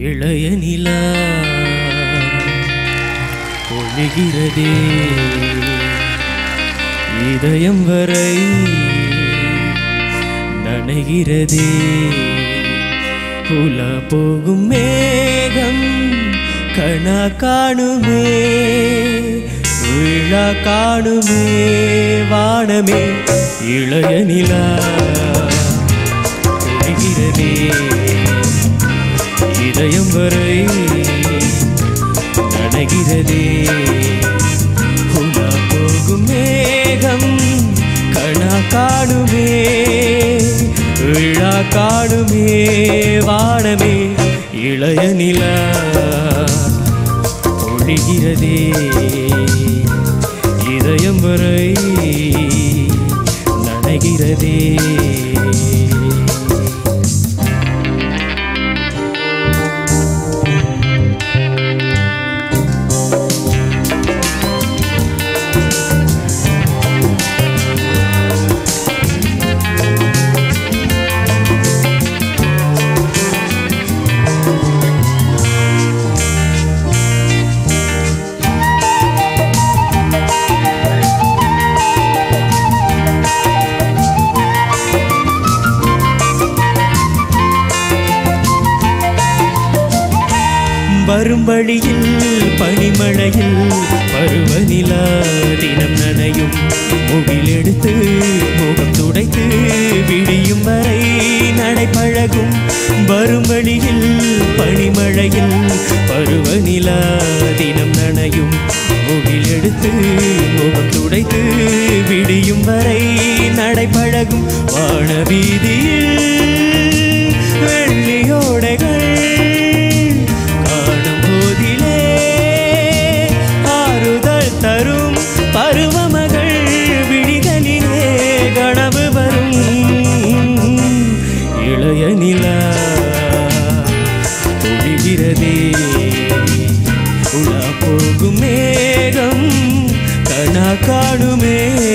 இளைய நிலா ஒழுகிறதே இதயம் வரை நனைகிறதே உலா போகும் மேகம் கணா காணுமே விழா காணுமே வானமே இளைய நிலா ஒழுகிறதே இதயம் வரை நனைகிறதே உலா போகும் மேகம் கணா காணுமே விழா காணுமே வானமே இளைய நிலா ஒழிகிறதே இதயம் வரை நனைகிறதே வரும் வழியில் பனிமழையில் பருவநிலா தினம் நனையும் முகிலெடுத்து முகம் துடைத்து விடியும் வரை நடைபழகும் வரும் வழியில் பனிமழையில் பருவநிலா தினம் நனையும் முகிலெடுத்து முகம் துடைத்து விடியும் வரை நடைபழகும் வானவீதியில் வெள்ளியோடைகள் காணும் போதிலே ஆறுதல் தரும் பருவமகள் விழிகளிலே கனவு வரும் இளைய நிலா ஒழிகிறதே உலா போகும் மேகம் கணா காணுமே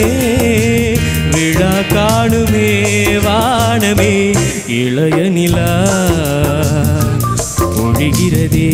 விழா காணுமே வானமே இளைய நிலா ஒழிகிறதே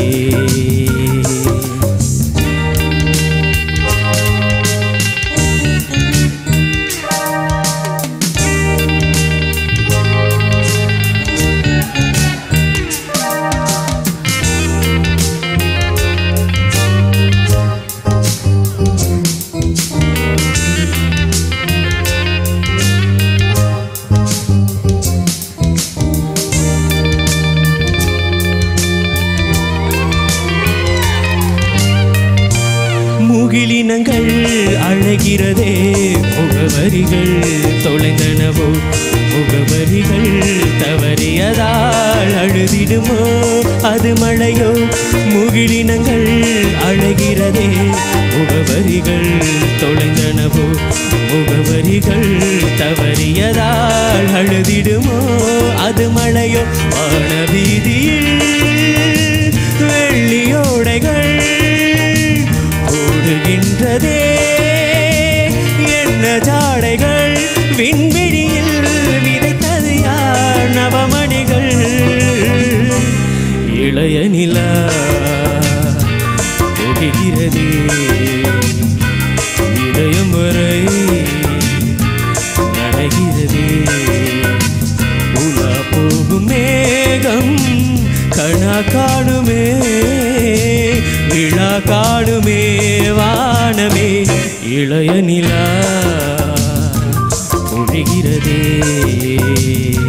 முகிலினங்கள் அழகிறதே முகவரிகள் தொலைந்தனவோ முகவரிகள் தவறியதால் அழுதிடுமோ அது மழையோ முகிலினங்கள் அழகிறதே முகவரிகள் தொலைந்தனவோ முகவரிகள் தவறியதால் அழுதிடுமோ அது மழையோ வானவீதியில் வெள்ளியோடைகள் ஓடுகின்றதே என்ன ஜாடைகள் விண்வெளியில் விதைத்தது யார் நவமணிகள் இளைய நிலா ஒடுகிறதே இதயம் வரை நனைகிறதே உலா போகும் மேகம் கணா காணுமே விழா காணுமே வானமே இளைய நிலா ஒழிகிறதே